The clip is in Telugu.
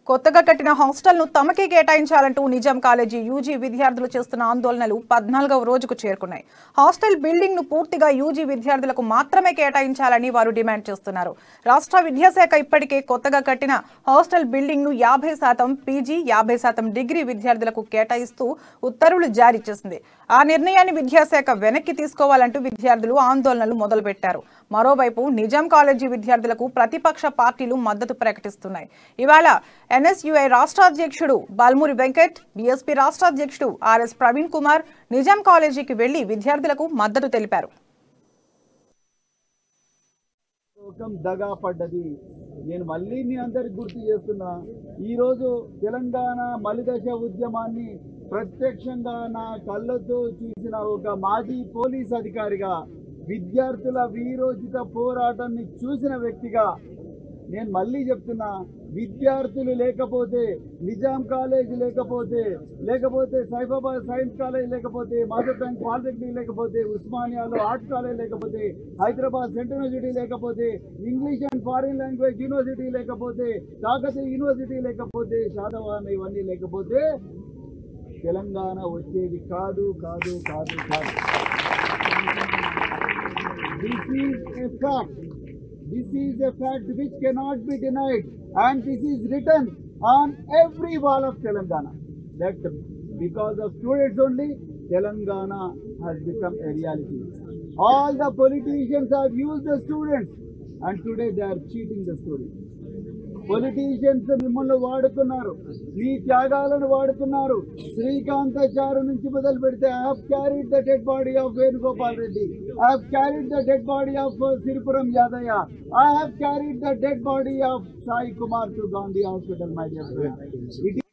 కొత్తగా కట్టిన హాస్టల్ను తమకే కేటాయించాలంటూ నిజాం కాలేజీ యూజీ విద్యార్థులు చేస్తున్న ఆందోళనలు పద్నాలుగవ రోజుకు చేరుకున్నాయి హాస్టల్ బిల్డింగ్ ను పూర్తిగా యూజీ విద్యార్థులకు మాత్రమే కేటాయించాలని వారు డిమాండ్ చేస్తున్నారు రాష్ట్ర విద్యాశాఖ ఇప్పటికే కొత్తగా కట్టిన హాస్టల్ బిల్డింగ్ ను యాభై శాతం పీజీ యాభై శాతం డిగ్రీ విద్యార్థులకు కేటాయిస్తూ ఉత్తర్వులు జారీ చేసింది ఆ నిర్ణయాన్ని విద్యాశాఖ వెనక్కి తీసుకోవాలంటూ విద్యార్థులు ఆందోళనలు మొదలుపెట్టారు మరోవైపు నిజాం కాలేజీ విద్యార్థులకు ప్రతిపక్ష పార్టీలు మద్దతు ప్రకటిస్తున్నాయి ఇవాళ ఎన్ఎస్యుఐ రాష్ట్ర అధ్యక్షుడు బాల్మూరి వెంకట్ బీఎస్పీ రాష్ట్ర అధ్యక్షుడు ఆర్ఎస్ ప్రవీణ్ కుమార్ నిజాం కాలేజీకి వెళ్లి విద్యార్థులకు మద్దతు తెలిపారు లోకం దగా పడ్డది నేను మళ్ళీ మీ అందరికి గుర్తు చేస్తున్నా ఈరోజు తెలంగాణ మలిదశ ఉద్యమాన్ని ప్రత్యక్షంగా నా కళ్ళతో చూసిన ఒక మాజీ పోలీస్ అధికారిగా విద్యార్థుల వీరోచిత పోరాటాన్ని చూసిన వ్యక్తిగా నేను మళ్ళీ చెప్తున్నా విద్యార్థులు లేకపోతే నిజాం కాలేజ్ లేకపోతే లేకపోతే సైఫాబాద్ సైన్స్ కాలేజ్ లేకపోతే మాధవ్ బ్యాంక్ పాలిటెక్నిక్ లేకపోతే ఉస్మానియాలో ఆర్ట్ కాలేజ్ లేకపోతే హైదరాబాద్ సెంట్రల్ యూనివర్సిటీ లేకపోతే English and foreign language university లేకపోతే కాకతీయ యూనివర్సిటీ లేకపోతే శాతవాహన ఇవన్నీ లేకపోతే తెలంగాణ వచ్చేది కాదు కాదు కాదు కాదు this is a fact This is a fact which cannot be denied, and this is written on every wall of Telangana. That because of students only, Telangana has become a reality. All the politicians have used the students, and today they are cheating the students. Politicians మిమ్మల్ని వాడుతున్నారు మీ త్యాగాలను వాడుతున్నారు శ్రీకాంతాచారు నుంచి మొదలు పెడితే I have carried the dead body of Venugopal Reddy I have carried the dead body of Siripuram Yadaiah I have carried the dead body of Sai Kumar to Gandhi hospital my dear